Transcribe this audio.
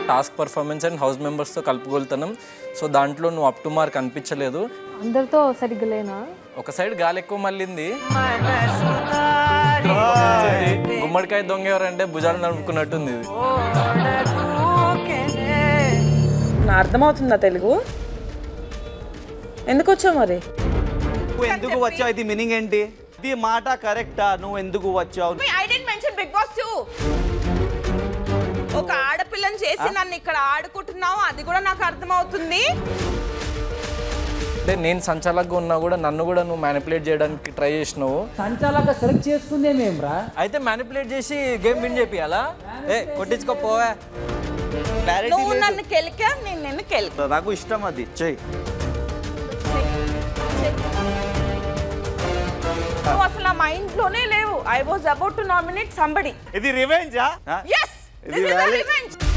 Task performance and house మెంబర్స్తో కలుపుకొలుతున్నాం so దాంట్లో నువ్వు అప్ టు మార్క్ అనిపించలేదు అందరితో సరిగ్గా లేనా ఒక సైడ్ గాలి ఎక్కువ మళ్ళింది గుమ్మడికాయ దొంగ ఎవరంటే భుజాలు నడుపుకున్నట్టుంది ఇది నా అర్థమవుతుందా తెలుగు ఎందుకు వచ్చావు మరి నువ్వు ఎందుకు వచ్చావు ఇది మీనింగ్ ఏంటి ఇది మాట కరెక్టా నువ్వు ఎందుకు వచ్చావు I didn't mention Bigg Boss to ఒక ఆడపిల్లని చేసి నన్ను ఇక్కడ ఆడుకుంటున్నావు అది కూడా నాకు అర్థమవుతుంది అంటే నేను సంచాలకుగా ఉన్నా కూడా నన్ను కూడా నువ్వు మ్యానిపులేట్ చేయడానికి ట్రై చేసినావు సంచాలక సెలెక్ట్ చేసుకుందేమేమ్రా అయితే మ్యానిపులేట్ చేసి గేమ్ విన్ చేపియాలా ఏ కొట్టించుకోపోవా క్లారిటీ నువ్వు నన్ను కెలికా నేను నిన్ను కెలికా నాకు ఇష్టం అది చెయ్యి నువ్వు అసలు నా మైండ్ లోనే లేవు I was about to nominate somebody ఇది రివెంజా ఎస్ ఇది valid. రివెంజ్